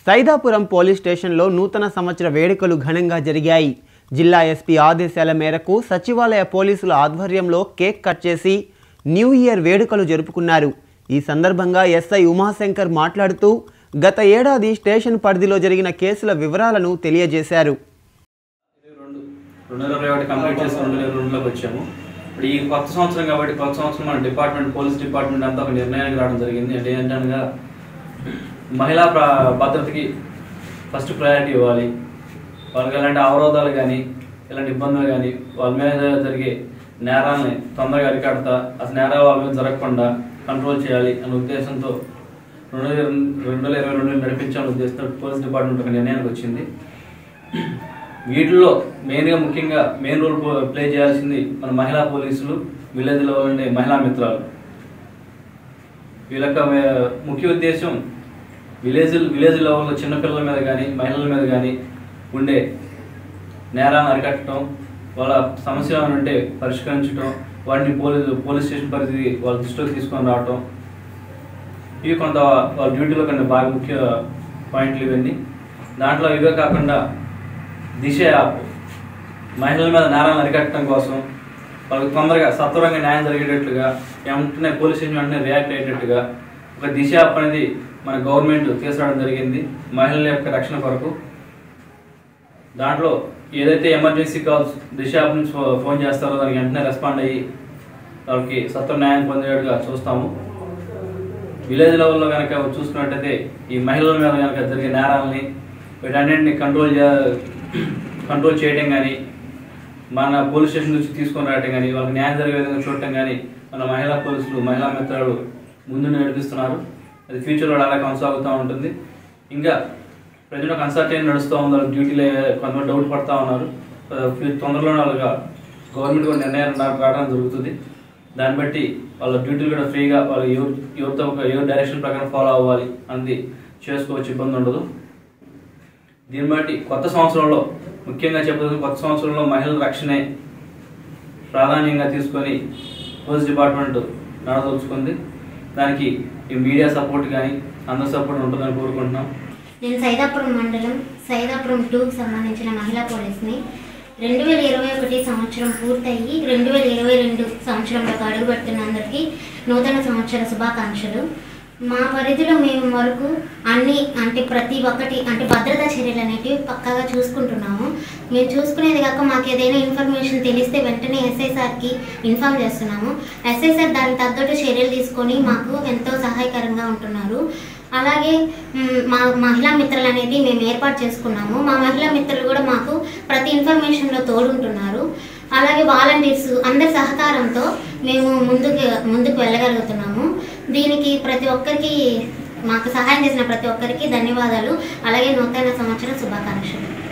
Saidapuram police స్టేషన్లో నూతన సంవత్సర వేడుకలు ఘనంగా జరిగాయి జిల్లా ఎస్పీ ఆదేశాల మేరకు సచివాలయ పోలీసుల ఆధ్వర్యంలో కేక్ కట్ చేసి న్యూ ఇయర్ వేడుకలు జరుపుకున్నారు ఈ సందర్భంగా ఎస్ఐ ఉమాశంకర్ మాట్లాడుతూ గత ఏడాది స్టేషన్ పరిధిలో జరిగిన కేసుల వివరాలను తెలియజేశారు రెండు రెండు వేల ఇరవై ఒకటి కంప్లీట్ చేసి రెండు వేల రెండులోకి వచ్చాము ఇప్పుడు ఈ కొత్త సంవత్సరం కాబట్టి కొత్త సంవత్సరం మన డిపార్ట్మెంట్ పోలీస్ డిపార్ట్మెంట్ అంతా ఒక నిర్ణయానికి రావడం జరిగింది అంటే ఏంటనగా మహిళా ప్ర- భద్రతకి ఫస్ట్ ప్రయారిటీ ఇవ్వాలి వాళ్ళకి ఎలాంటి అవరోధాలు కానీ ఇలాంటి ఇబ్బందులు కానీ వాళ్ళ మీద జరిగే నేరాలని తొందరగా అరికడతా అసలు నేరాలు వాళ్ళ మీద జరగకుండా కంట్రోల్ చేయాలి అనే ఉద్దేశంతో రెండు వేల రెండు వేల ఇరవై రెండు నడిపించాలనే ఉద్దేశంతో పోలీస్ డిపార్ట్మెంట్ ఒక నిర్ణయానికి వచ్చింది వీటిల్లో మెయిన్గా ముఖ్యంగా మెయిన్ రోల్ ప్లే చేయాల్సింది మన మహిళా పోలీసులు విలేజ్లో ఉండే మహిళా మిత్రాలు వీళ్ళ యొక్క మే- ముఖ్య ఉద్దేశం విలేజ్ విలేజ్ లెవెల్లో చిన్నపిల్లల మీద కానీ మహిళల మీద కానీ ఉండే నేరాలను అరికట్టడం వాళ్ళ సమస్య ఏమైనా ఉంటే పరిష్కరించడం వాటిని పోలీస్ పోలీస్ స్టేషన్ పరిధి వాళ్ళ దృష్టిలోకి తీసుకొని రావటం ఇవి కొంత వాళ్ళ డ్యూటీలో కొన్ని బాగా ముఖ్య పాయింట్లు ఇవన్నీ దాంట్లో ఇవే కాకుండా దిశ యాప్ మహిళల మీద నేరాలను అరికట్టడం కోసం వాళ్ళకి తొందరగా సత్వరంగా న్యాయం జరిగేటట్లుగా వెంటనే పోలీస్ స్టేషన్ వెంటనే రియాక్ట్ అయ్యేటట్టుగా ఒక దిశ యాప్ అనేది మన గవర్నమెంట్ తీసుకురావడం జరిగింది మహిళల యొక్క రక్షణ కొరకు దాంట్లో ఏదైతే ఎమర్జెన్సీ కాల్స్ దిశ యాప్ నుంచి ఫో- ఫోన్ చేస్తారో దానికి వెంటనే రెస్పాండ్ అయ్యి వాళ్ళకి సత్వర న్యాయం పొందేట్టుగా చూస్తాము విలేజ్ లెవెల్లో కనుక చూసుకున్నట్టయితే ఈ మహిళల మీద కనుక జరిగే నేరాలని వీటన్నింటిని కంట్రోల్ చే కంట్రోల్ చేయడం కానీ మన పోలీస్ స్టేషన్ నుంచి తీసుకొని రావడం కానీ వాళ్ళకి న్యాయం జరిగే విధంగా చూడటం కానీ మన మహిళా పోలీసులు మహిళా మిత్రులు ముందు నడిపిస్తున్నారు అది ఫ్యూచర్లో అలా కొనసాగుతూ ఉంటుంది ఇంకా ప్రజెంట్ ఒక అన్సర్టైన్ నడుస్తూ ఉంది వాళ్ళకి డ్యూటీలో కొంతమంది డౌట్ పడతా ఉన్నారు ఆ, ఫ్యూ- తొందరలోనే వాళ్ళకి గవర్నమెంట్ కూడా నిర్ణయం రా- రావడం జరుగుతుంది దాన్ని బట్టి వాళ్ళ డ్యూటీలు కూడా ఫ్రీగా వాళ్ళ ఎవరు ఎవరితో ఒక ఎవరి డైరెక్షన్ ప్రకారం ఫాలో అవ్వాలి అనేది చేసుకోవచ్చు ఇబ్బంది ఉండదు దీన్ని బట్టి కొత్త సంవత్సరంలో ముఖ్యంగా చెప్పదు కొత్త సంవత్సరంలో మహిళల రక్షణే ప్రాధాన్యంగా తీసుకొని పోలీస్ డిపార్ట్మెంట్ నడదలుచుకుంది దానికి ఈ మీడియా సపోర్ట్ కానీ అందరి సపోర్ట్ ఉంటుందని కోరుకుంటున్నాం నేను సైదాపురం మండలం సైదాపురం టూకి సంబంధించిన మహిళా పోలీస్ని రెండు వేల ఇరవై ఒకటి సంవత్సరం పూర్తయి రెండు వేల ఇరవై రెండు సంవత్సరంలోకి అడుగుపెడుతున్న అందరికీ నూతన సంవత్సర శుభాకాంక్షలు మా పరిధిలో మేము వరకు అన్ని అంటే ప్రతి ఒక్కటి అంటే భద్రతా చర్యలు అనేటివి పక్కాగా చూసుకుంటున్నాము మేము చూసుకునేది కాక మాకు ఏదైనా ఇన్ఫర్మేషన్ తెలిస్తే వెంటనే ఎస్ఐ సార్కి ఇన్ఫామ్ చేస్తున్నాము ఎస్ఐ సార్ దానికి తగ్గట్టు చర్యలు తీసుకొని మాకు ఎంతో సహాయకరంగా ఉంటున్నారు అలాగే మ్, మా మహిళా మిత్రులు అనేది మేము ఏర్పాటు చేసుకున్నాము మా మహిళా మిత్రులు కూడా మాకు ప్రతి ఇన్ఫర్మేషన్లో తోడుంటున్నారు అలాగే వాలంటీర్స్ అందరి సహకారంతో మేము ముందుకు ముందుకు వెళ్ళగలుగుతున్నాము దీనికి ప్రతి ఒక్కరికి మాకు సహాయం చేసిన ప్రతి ఒక్కరికి ధన్యవాదాలు అలాగే నూతన సంవత్సర శుభాకాంక్షలు